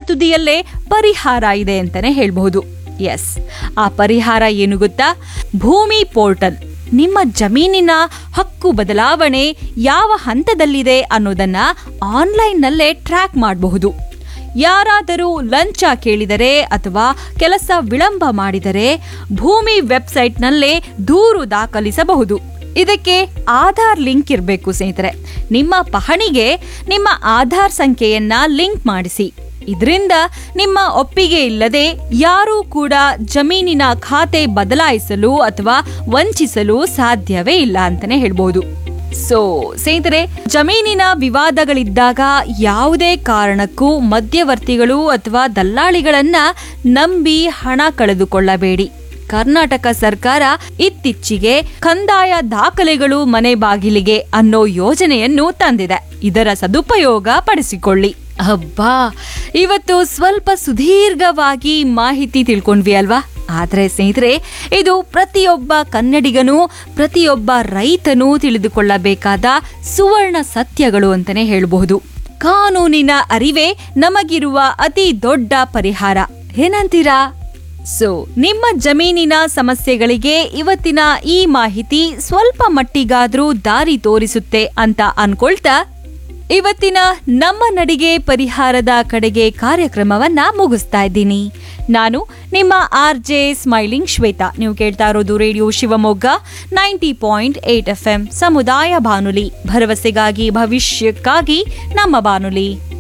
ತುದಿಯಲ್ಲೇ ಪರಿಹಾರ ಇದೆ ಅಂತಾನೆ ಹೇಳ್ಬಹುದು ಎಸ್ ಆ ಪರಿಹಾರ ಏನು ಗೊತ್ತಾ ಭೂಮಿ ಪೋರ್ಟಲ್ ನಿಮ್ಮ ಜಮೀನಿನ ಹಕ್ಕು ಬದಲಾವಣೆ ಯಾವ ಹಂತದಲ್ಲಿದೆ ಅನ್ನೋದನ್ನ ಆನ್ಲೈನ್ನಲ್ಲೇ ಟ್ರ್ಯಾಕ್ ಮಾಡಬಹುದು ಯಾರಾದರೂ ಲಂಚ ಕೇಳಿದರೆ ಅಥವಾ ಕೆಲಸ ವಿಳಂಬ ಮಾಡಿದರೆ ಭೂಮಿ ವೆಬ್ಸೈಟ್ನಲ್ಲೇ ದೂರು ದಾಖಲಿಸಬಹುದು ಇದಕ್ಕೆ ಆಧಾರ್ ಲಿಂಕ್ ಇರಬೇಕು ಸ್ನೇಹಿತರೆ ನಿಮ್ಮ ಪಹಣಿಗೆ ನಿಮ್ಮ ಆಧಾರ್ ಸಂಖ್ಯೆಯನ್ನ ಲಿಂಕ್ ಮಾಡಿಸಿ ಇದರಿಂದ ನಿಮ್ಮ ಒಪ್ಪಿಗೆ ಇಲ್ಲದೆ ಯಾರೂ ಕೂಡ ಜಮೀನಿನ ಖಾತೆ ಬದಲಾಯಿಸಲು ಅಥವಾ ವಂಚಿಸಲು ಸಾಧ್ಯವೇ ಇಲ್ಲ ಅಂತಾನೆ ಹೇಳ್ಬೋದು ಸೊ ಸ್ನೇಹಿತರೆ ಜಮೀನಿನ ವಿವಾದಗಳಿದ್ದಾಗ ಯಾವುದೇ ಕಾರಣಕ್ಕೂ ಮಧ್ಯವರ್ತಿಗಳು ಅಥವಾ ದಲ್ಲಾಳಿಗಳನ್ನ ನಂಬಿ ಹಣ ಕಳೆದುಕೊಳ್ಳಬೇಡಿ ಕರ್ನಾಟಕ ಸರ್ಕಾರ ಇತ್ತೀಚೆಗೆ ಕಂದಾಯ ದಾಖಲೆಗಳು ಮನೆ ಬಾಗಿಲಿಗೆ ಅನ್ನೋ ಯೋಜನೆಯನ್ನು ತಂದಿದೆ ಇದರ ಸದುಪಯೋಗ ಪಡಿಸಿಕೊಳ್ಳಿ ಅಬ್ಬಾ ಇವತ್ತು ಸ್ವಲ್ಪ ಸುದೀರ್ಘವಾಗಿ ಮಾಹಿತಿ ತಿಳ್ಕೊಂಡ್ವಿ ಅಲ್ವಾ ಆದ್ರೆ ಸ್ನೇಹಿತರೆ ಇದು ಪ್ರತಿಯೊಬ್ಬ ಕನ್ನಡಿಗನು ಪ್ರತಿಯೊಬ್ಬ ರೈತನೂ ತಿಳಿದುಕೊಳ್ಳಬೇಕಾದ ಸುವರ್ಣ ಸತ್ಯಗಳು ಅಂತಾನೆ ಹೇಳಬಹುದು ಕಾನೂನಿನ ಅರಿವೇ ನಮಗಿರುವ ಅತಿ ದೊಡ್ಡ ಪರಿಹಾರ ಏನಂತೀರಾ ಸೊ ನಿಮ್ಮ ಜಮೀನಿನ ಸಮಸ್ಯೆಗಳಿಗೆ ಇವತ್ತಿನ ಈ ಮಾಹಿತಿ ಸ್ವಲ್ಪ ಮಟ್ಟಿಗಾದ್ರೂ ದಾರಿ ತೋರಿಸುತ್ತೆ ಅಂತ ಅನ್ಕೊಳ್ತಾ ಇವತ್ತಿನ ನಮ್ಮ ನಡಿಗೆ ಪರಿಹಾರದ ಕಡೆಗೆ ಕಾರ್ಯಕ್ರಮವನ್ನ ಮುಗಿಸ್ತಾ ಇದ್ದೀನಿ ನಾನು ನಿಮ್ಮ ಆರ್ ಜೆ ಸ್ಮೈಲಿಂಗ್ ಶ್ವೇತಾ ನೀವು ಕೇಳ್ತಾ ಇರೋದು radio Shivamogga ninety point eight F M ಸಮುದಾಯ ಬಾನುಲಿ ಭರವಸೆಗಾಗಿ ಭವಿಷ್ಯಕ್ಕಾಗಿ ನಮ್ಮ ಬಾನುಲಿ